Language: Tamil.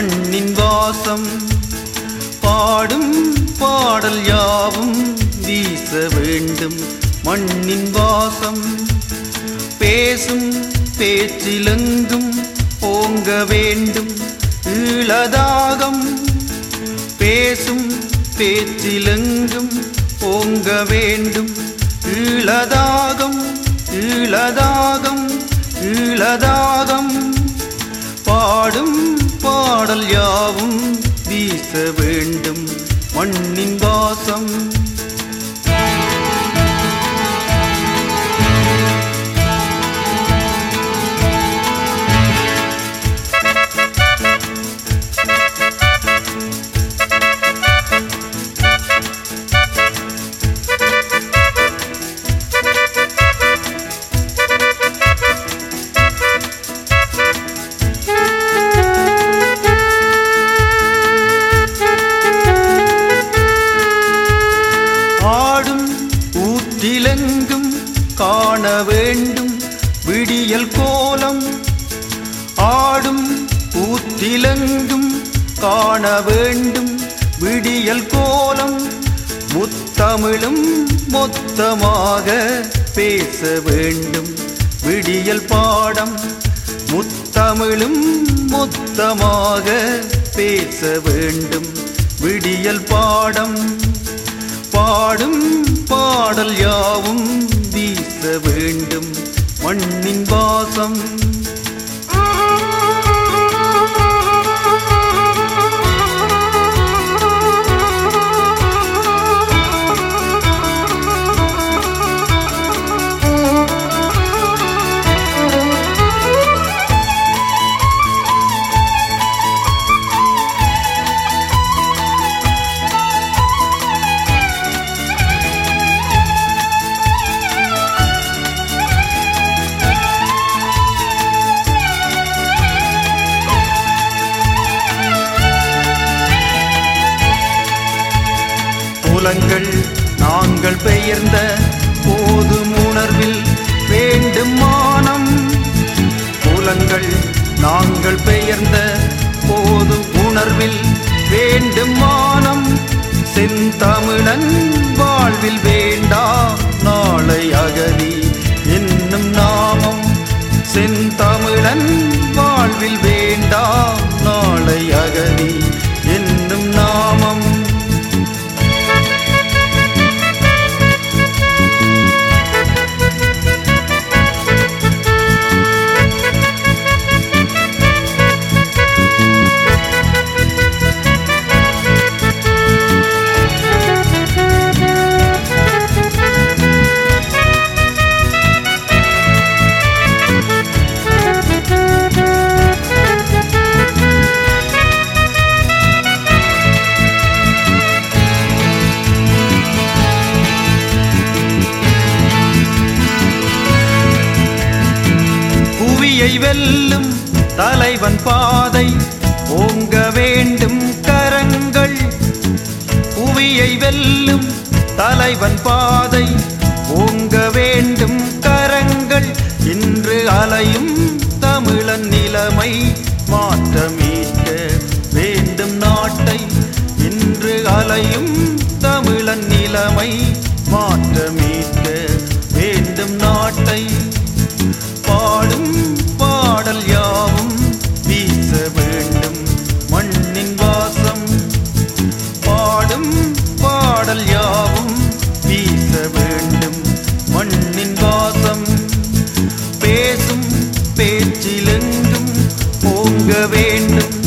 மண்ணின் வாசம் பாடும் பாடல் யாவும் வீச வேண்டும் மண்ணின் வாசம் பேசும் பேச்சிலெங்கும் ஓங்க வேண்டும் ஈழதாகம் பேசும் பேச்சிலெங்கும் ஓங்க வேண்டும் ஈழதாகம் ஈழதாகம் ஈழதாகம் பாடும் பாடல் யாவும் வீச வேண்டும் மண்ணின் வாசம் ஆடும் ஊற்றிலெங்கும் காண வேண்டும் விடியல் கோலம் ஆடும் ஊற்றிலெங்கும் காண வேண்டும் விடியல் கோலம் முத்தமிழும் மொத்தமாக பேச வேண்டும் விடியல் பாடம் முத்தமிழும் மொத்தமாக பேச வேண்டும் விடியல் பாடம் பாடும் பாடல் யாவும் வீச வேண்டும் மண்ணின் வாசம் புலங்கள் நாங்கள் பெயர்ந்த போதும் உணர்வில் வேண்டும் மானம் புலங்கள் நாங்கள் பெயர்ந்த போதும் உணர்வில் வேண்டும் மானம் செந்தமிழன் வாழ்வில் வேண்டாம் நாளை அகதி என்னும் நாமம் செந்தமிழன் வாழ்வில் வேண்டாம் நாளை அகதி என்னும் நாமம் புவியை வெல்லும் தலைவன் பாதை ஓங்க வேண்டும் கரங்கள் புவியை வெல்லும் தலைவன் பாதை ஓங்க வேண்டும் கரங்கள் இன்று அலையும் தமிழன் நிலைமை மாற்றமீட்க வேண்டும் நாட்டை இன்று அலையும் தமிழன் நிலைமை மாற்றமீட்க வேண்டும் நாட்டை பாடும் பாடல் யாவும் வீச வேண்டும் மண்ணின் வாசம் பாடும் பாடல் யாவும் வீச வேண்டும் மண்ணின் வாசம் பேசும் பேச்சிலெங்கும் ஓங்க வேண்டும்